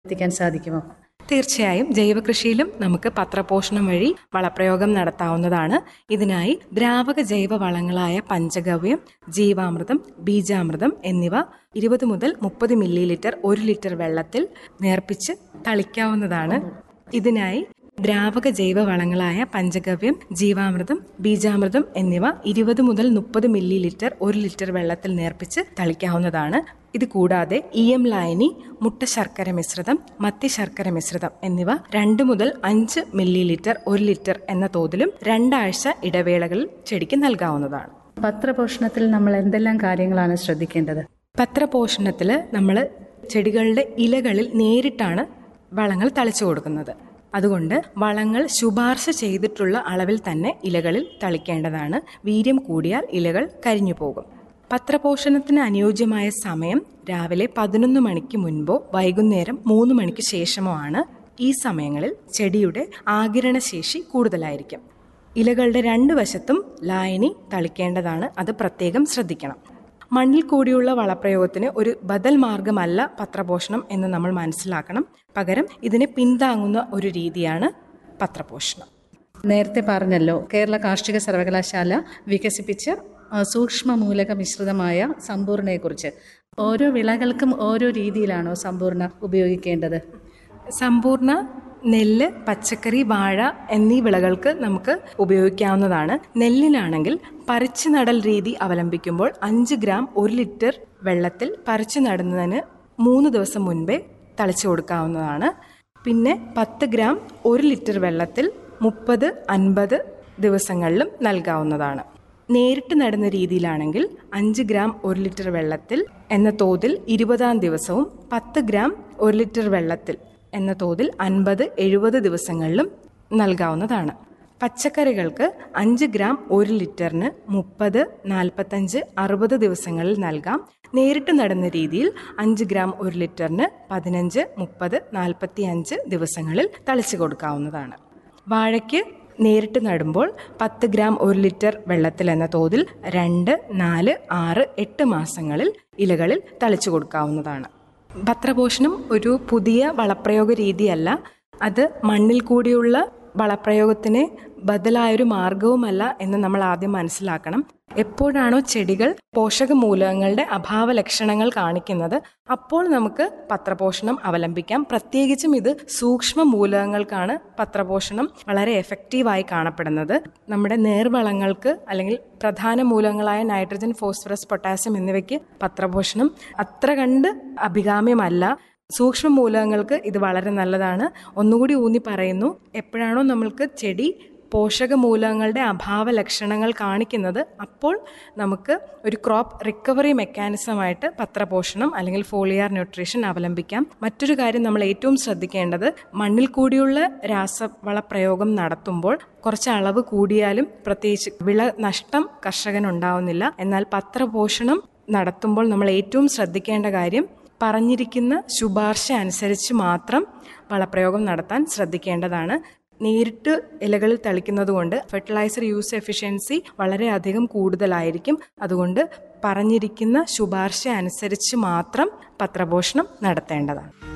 എത്തിക്കാൻ സാധിക്കുമോ തീർച്ചയായും ജൈവകൃഷിയിലും നമുക്ക് പത്രപോഷണം വഴി വളപ്രയോഗം നടത്താവുന്നതാണ് ഇതിനായി ദ്രാവക ജൈവ വളങ്ങളായ പഞ്ചഗവ്യം ജീവാമൃതം ബീജാമൃതം എന്നിവ ഇരുപത് മുതൽ മുപ്പത് മില്ലി ലിറ്റർ ഒരു ലിറ്റർ വെള്ളത്തിൽ നേർപ്പിച്ച് തളിക്കാവുന്നതാണ് ഇതിനായി ദ്രാവക ജൈവ വളങ്ങളായ പഞ്ചഗവ്യം ജീവാമൃതം ബീജാമൃതം എന്നിവ ഇരുപത് മുതൽ മുപ്പത് മില്ലി ലിറ്റർ ഒരു ലിറ്റർ വെള്ളത്തിൽ നേർപ്പിച്ച് തളിക്കാവുന്നതാണ് ഇത് കൂടാതെ ഇ എം ലായനി മുട്ട ശർക്കര മിശ്രിതം മത്തി ശർക്കര മിശ്രിതം എന്നിവ രണ്ട് മുതൽ അഞ്ച് മില്ലി ലിറ്റർ ഒരു ലിറ്റർ എന്ന തോതിലും രണ്ടാഴ്ച ഇടവേളകളിൽ ചെടിക്ക് നൽകാവുന്നതാണ് പത്രപോഷണത്തിൽ നമ്മൾ എന്തെല്ലാം കാര്യങ്ങളാണ് ശ്രദ്ധിക്കേണ്ടത് പത്രപോഷണത്തിൽ നമ്മൾ ചെടികളുടെ ഇലകളിൽ നേരിട്ടാണ് വളങ്ങൾ തളിച്ചു കൊടുക്കുന്നത് അതുകൊണ്ട് വളങ്ങൾ ശുപാർശ ചെയ്തിട്ടുള്ള അളവിൽ തന്നെ ഇലകളിൽ തളിക്കേണ്ടതാണ് വീര്യം കൂടിയാൽ ഇലകൾ കരിഞ്ഞു പോകും പത്രപോഷണത്തിന് അനുയോജ്യമായ സമയം രാവിലെ പതിനൊന്ന് മണിക്ക് മുൻപോ വൈകുന്നേരം മൂന്ന് മണിക്ക് ശേഷമോ ആണ് ഈ സമയങ്ങളിൽ ചെടിയുടെ ആകിരണശേഷി കൂടുതലായിരിക്കും ഇലകളുടെ രണ്ട് വശത്തും ലായനി തളിക്കേണ്ടതാണ് അത് പ്രത്യേകം ശ്രദ്ധിക്കണം മണ്ണിൽ കൂടിയുള്ള വളപ്രയോഗത്തിന് ഒരു ബദൽ മാർഗമല്ല പത്രപോഷണം എന്ന് നമ്മൾ മനസ്സിലാക്കണം പകരം ഇതിനെ പിന്താങ്ങുന്ന ഒരു രീതിയാണ് പത്രപോഷണം നേരത്തെ പറഞ്ഞല്ലോ കേരള കാർഷിക സർവകലാശാല വികസിപ്പിച്ച ആ, സൂക്ഷ്മ മൂലക മിശ്രിതമായ സമ്പൂർണ്ണയെക്കുറിച്ച് ഓരോ വിളകൾക്കും ഓരോ രീതിയിലാണോ സമ്പൂർണ്ണ ഉപയോഗിക്കേണ്ടത് സമ്പൂർണ്ണ നെല്ല് പച്ചക്കറി വാഴ എന്നീ വിളകൾക്ക് നമുക്ക് ഉപയോഗിക്കാവുന്നതാണ് നെല്ലിനാണെങ്കിൽ പറിച്ചു നടൽ രീതി അവലംബിക്കുമ്പോൾ അഞ്ച് ഗ്രാം ഒരു ലിറ്റർ വെള്ളത്തിൽ പറിച്ചു നടുന്നതിന് മൂന്ന് ദിവസം മുൻപേ തളിച്ചു കൊടുക്കാവുന്നതാണ് പിന്നെ പത്ത് ഗ്രാം ഒരു ലിറ്റർ വെള്ളത്തിൽ മുപ്പത് അൻപത് ദിവസങ്ങളിലും നൽകാവുന്നതാണ് നേരിട്ട് നടുന്ന രീതിയിലാണെങ്കിൽ അഞ്ച് ഗ്രാം ഒരു ലിറ്റർ വെള്ളത്തിൽ എന്ന തോതിൽ ഇരുപതാം ദിവസവും പത്ത് ഗ്രാം ഒരു ലിറ്റർ വെള്ളത്തിൽ എന്ന തോതിൽ അൻപത് എഴുപത് ദിവസങ്ങളിലും നൽകാവുന്നതാണ് പച്ചക്കറികൾക്ക് അഞ്ച് ഗ്രാം ഒരു ലിറ്ററിന് മുപ്പത് നാൽപ്പത്തഞ്ച് അറുപത് ദിവസങ്ങളിൽ നൽകാം നേരിട്ട് നടുന്ന രീതിയിൽ അഞ്ച് ഗ്രാം ഒരു ലിറ്ററിന് പതിനഞ്ച് മുപ്പത് നാൽപ്പത്തി അഞ്ച് ദിവസങ്ങളിൽ തളിച്ചു കൊടുക്കാവുന്നതാണ് വാഴയ്ക്ക് നേരിട്ട് നടുമ്പോൾ പത്ത് ഗ്രാം ഒരു ലിറ്റർ വെള്ളത്തിൽ എന്ന തോതിൽ രണ്ട് നാല് ആറ് എട്ട് മാസങ്ങളിൽ ഇലകളിൽ തളിച്ചു കൊടുക്കാവുന്നതാണ് പത്രപോഷണം ഒരു പുതിയ വളപ്രയോഗ രീതിയല്ല അത് മണ്ണിൽ കൂടിയുള്ള വളപ്രയോഗത്തിന് ബദലായൊരു മാർഗവുമല്ല എന്ന് നമ്മൾ ആദ്യം മനസ്സിലാക്കണം എപ്പോഴാണോ ചെടികൾ പോഷക മൂലകങ്ങളുടെ അഭാവ ലക്ഷണങ്ങൾ കാണിക്കുന്നത് അപ്പോൾ നമുക്ക് പത്രപോഷണം അവലംബിക്കാം പ്രത്യേകിച്ചും ഇത് സൂക്ഷ്മ മൂലകങ്ങൾക്കാണ് പത്രപോഷണം വളരെ എഫക്റ്റീവായി കാണപ്പെടുന്നത് നമ്മുടെ നേർവളങ്ങൾക്ക് അല്ലെങ്കിൽ പ്രധാന മൂലകങ്ങളായ നൈട്രജൻ ഫോസ്ഫറസ് പൊട്ടാസ്യം എന്നിവയ്ക്ക് പത്രപോഷണം അത്ര കണ്ട് അഭികാമ്യമല്ല സൂക്ഷ്മ മൂലകങ്ങൾക്ക് ഇത് വളരെ നല്ലതാണ് ഒന്നുകൂടി ഊന്നി പറയുന്നു എപ്പോഴാണോ നമ്മൾക്ക് ചെടി പോഷക മൂലകങ്ങളുടെ അഭാവ ലക്ഷണങ്ങൾ കാണിക്കുന്നത് അപ്പോൾ നമുക്ക് ഒരു ക്രോപ്പ് റിക്കവറി മെക്കാനിസമായിട്ട് പത്രപോഷണം അല്ലെങ്കിൽ ഫോളിയാർ ന്യൂട്രീഷൻ അവലംബിക്കാം മറ്റൊരു കാര്യം നമ്മൾ ഏറ്റവും ശ്രദ്ധിക്കേണ്ടത് മണ്ണിൽ കൂടിയുള്ള രാസവള പ്രയോഗം നടത്തുമ്പോൾ കുറച്ച് അളവ് കൂടിയാലും പ്രത്യേകിച്ച് വിള നഷ്ടം കർഷകനുണ്ടാവുന്നില്ല എന്നാൽ പത്രപോഷണം നടത്തുമ്പോൾ നമ്മൾ ഏറ്റവും ശ്രദ്ധിക്കേണ്ട കാര്യം പറഞ്ഞിരിക്കുന്ന ശുപാർശ അനുസരിച്ച് മാത്രം വളപ്രയോഗം നടത്താൻ ശ്രദ്ധിക്കേണ്ടതാണ് നേരിട്ട് ഇലകളിൽ തളിക്കുന്നത് കൊണ്ട് ഫെർട്ടിലൈസർ യൂസ് എഫിഷ്യൻസി വളരെയധികം കൂടുതലായിരിക്കും അതുകൊണ്ട് പറഞ്ഞിരിക്കുന്ന ശുപാർശ അനുസരിച്ച് മാത്രം പത്രപോഷണം നടത്തേണ്ടതാണ്